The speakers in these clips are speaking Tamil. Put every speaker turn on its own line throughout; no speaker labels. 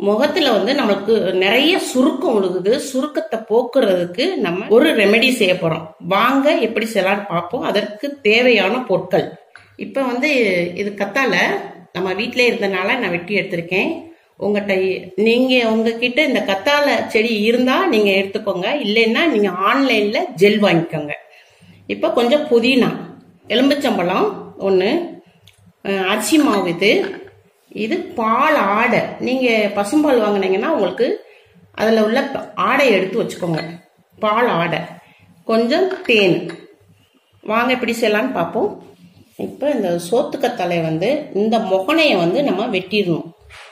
முகத்துல வந்து நம்மளுக்கு நிறைய சுருக்கம் விழுகுது சுருக்கத்தை போக்குறதுக்கு நம்ம ஒரு ரெமெடி செய்ய போறோம் வாங்க எப்படி செய்யலாம்னு பார்ப்போம் அதற்கு தேவையான பொருட்கள் இப்ப வந்து இது கத்தால நம்ம வீட்டிலே இருந்தனால நான் வெட்டி எடுத்திருக்கேன் உங்ககிட்ட நீங்க உங்ககிட்ட இந்த கத்தாழ செடி இருந்தா நீங்க எடுத்துக்கோங்க இல்லைன்னா நீங்க ஆன்லைன்ல ஜெல் வாங்கிக்கோங்க இப்போ கொஞ்சம் புதினா எலும்புச்சம்பழம் ஒன்று அரிசி மாவு இது இது பால் ஆடை நீங்க பசும்பால் வாங்கினீங்கன்னா உங்களுக்கு அதில் உள்ள ஆடை எடுத்து வச்சுக்கோங்க பால் ஆடை கொஞ்சம் தேன் வாங்க எப்படி செய்யலாம்னு பார்ப்போம் இப்போ இந்த சோத்துக்கத்தலை வந்து இந்த முகனையை வந்து நம்ம வெட்டிடணும்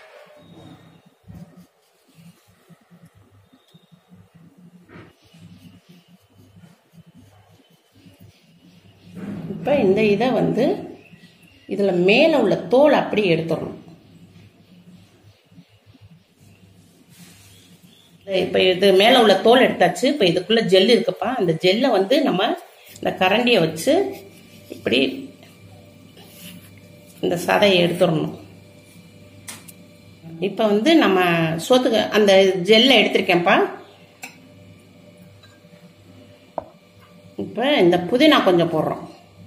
இப்போ இந்த இதை வந்து இதில் மேலே உள்ள தோல் அப்படியே எடுத்துடணும் இப்போ இது மேலே உள்ள தோல் எடுத்தாச்சு இப்போ இதுக்குள்ள ஜெல் இருக்குப்பா அந்த ஜெல்லை வந்து நம்ம இந்த கரண்டியை வச்சு இப்படி இந்த சதையை எடுத்துடணும் இப்போ வந்து நம்ம சோத்துக்கு அந்த ஜெல்லை எடுத்திருக்கேன்ப்பா இப்போ இந்த புதினா கொஞ்சம் போடுறோம்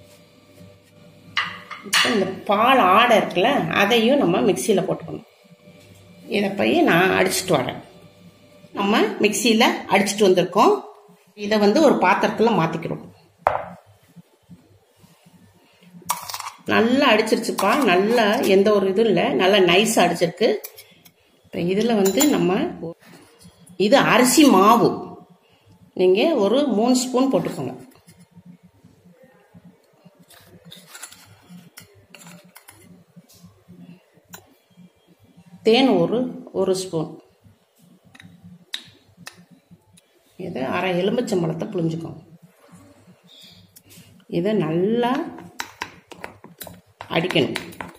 இப்போ இந்த பால் ஆடை இருக்குல்ல அதையும் நம்ம மிக்சியில் போட்டுக்கணும் இதை போய் நான் அடிச்சுட்டு வரேன் நம்ம மிக்சியில் அடிச்சுட்டு வந்திருக்கோம் இதை வந்து ஒரு பாத்திரத்தில் மாற்றிக்கிறோம் நல்லா அடிச்சிருச்சுப்பா நல்லா எந்த ஒரு இதுவும் இல்லை நல்லா நைஸாக அடிச்சிருக்கு இப்போ இதில் வந்து நம்ம இது அரிசி மாவு நீங்கள் ஒரு மூணு ஸ்பூன் போட்டுக்கோங்க தேன் ஒரு ஒரு ஸ்பூன் இதை அரை எலும்பச்சம்பழத்தை புளிஞ்சுக்கோங்க இதை நல்லா அடிக்கணும்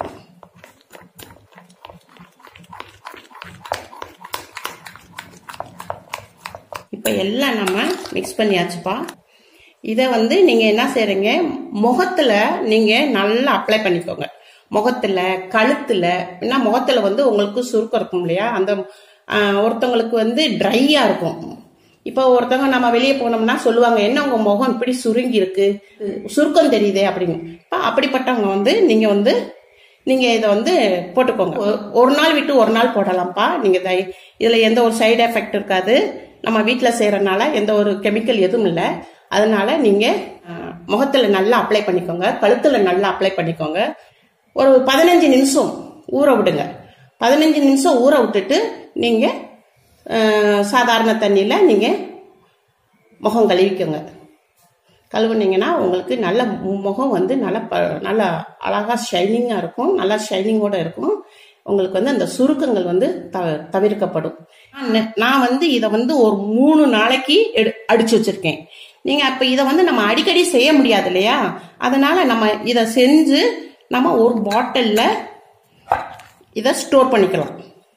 இப்போ எல்லாம் நம்ம மிக்ஸ் பண்ணியாச்சுப்பா இதை வந்து நீங்கள் என்ன செய்கிறீங்க முகத்தில் நீங்கள் நல்லா அப்ளை பண்ணிக்கோங்க முகத்தில் கழுத்தில் ஏன்னா முகத்தில் வந்து உங்களுக்கு சுருக்கம் இருக்கும் இல்லையா அந்த ஒருத்தவங்களுக்கு வந்து ட்ரையாக இருக்கும் இப்போ ஒருத்தவங்க நம்ம வெளியே போனோம்னா சொல்லுவாங்க என்ன உங்கள் முகம் இப்படி சுருங்கி இருக்கு சுருக்கம் தெரியுதே அப்படின்னு இப்போ அப்படிப்பட்டவங்க வந்து நீங்கள் வந்து நீங்கள் இதை வந்து போட்டுக்கோங்க ஒரு நாள் விட்டு ஒரு நாள் போடலாம்ப்பா நீங்கள் இதில் எந்த ஒரு சைடு எஃபெக்ட் இருக்காது நம்ம வீட்டில் செய்கிறனால எந்த ஒரு கெமிக்கல் எதுவும் இல்லை அதனால நீங்கள் முகத்தில் நல்லா அப்ளை பண்ணிக்கோங்க கழுத்தில் நல்லா அப்ளை பண்ணிக்கோங்க ஒரு பதினஞ்சு நிமிஷம் ஊற விடுங்க பதினஞ்சு நிமிஷம் ஊற விட்டுட்டு நீங்கள் சாதாரண தண்ணியில் நீங்கள் முகம் கழுவிக்கோங்க கழுவுனீங்கன்னா உங்களுக்கு நல்ல முகம் வந்து நல்லா ப நல்லா அழகாக ஷைனிங்காக இருக்கும் நல்லா ஷைனிங்கோடு இருக்கும் உங்களுக்கு வந்து அந்த சுருக்கங்கள் வந்து த தவிர்க்கப்படும் நான் வந்து இதை வந்து ஒரு மூணு நாளைக்கு எடு அடிச்சு வச்சிருக்கேன் நீங்கள் அப்போ இதை வந்து நம்ம அடிக்கடி செய்ய முடியாது இல்லையா அதனால நம்ம இதை செஞ்சு நம்ம ஒரு பாட்டிலில் இதை ஸ்டோர் பண்ணிக்கலாம்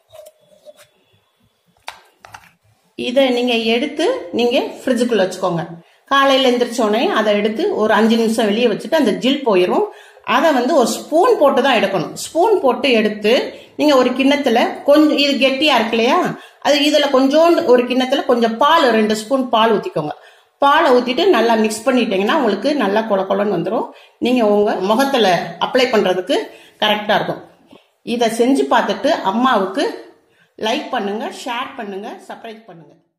இதை நீங்கள் எடுத்து நீங்கள் ஃப்ரிட்ஜுக்குள்ளே வச்சுக்கோங்க காலையில் எந்திரிச்சோடனே அதை எடுத்து ஒரு அஞ்சு நிமிஷம் வெளியே வச்சுட்டு அந்த ஜில் போயிடும் அதை வந்து ஒரு ஸ்பூன் போட்டு தான் எடுக்கணும் ஸ்பூன் போட்டு எடுத்து நீங்கள் ஒரு கிண்ணத்தில் கொஞ்சம் இது கெட்டியாக இருக்கு இல்லையா அது இதில் கொஞ்சோண்டு ஒரு கிண்ணத்தில் கொஞ்சம் பால் ரெண்டு ஸ்பூன் பால் ஊற்றிக்கோங்க பாலை ஊற்றிட்டு நல்லா மிக்ஸ் பண்ணிட்டீங்கன்னா உங்களுக்கு நல்லா கொல கொலன்னு வந்துடும் நீங்கள் உங்கள் முகத்தில் அப்ளை பண்ணுறதுக்கு கரெக்டாக இருக்கும் இதை செஞ்சு பார்த்துட்டு அம்மாவுக்கு லைக் பண்ணுங்கள் ஷேர் பண்ணுங்கள் சப்ஸ்கிரைப் பண்ணுங்கள்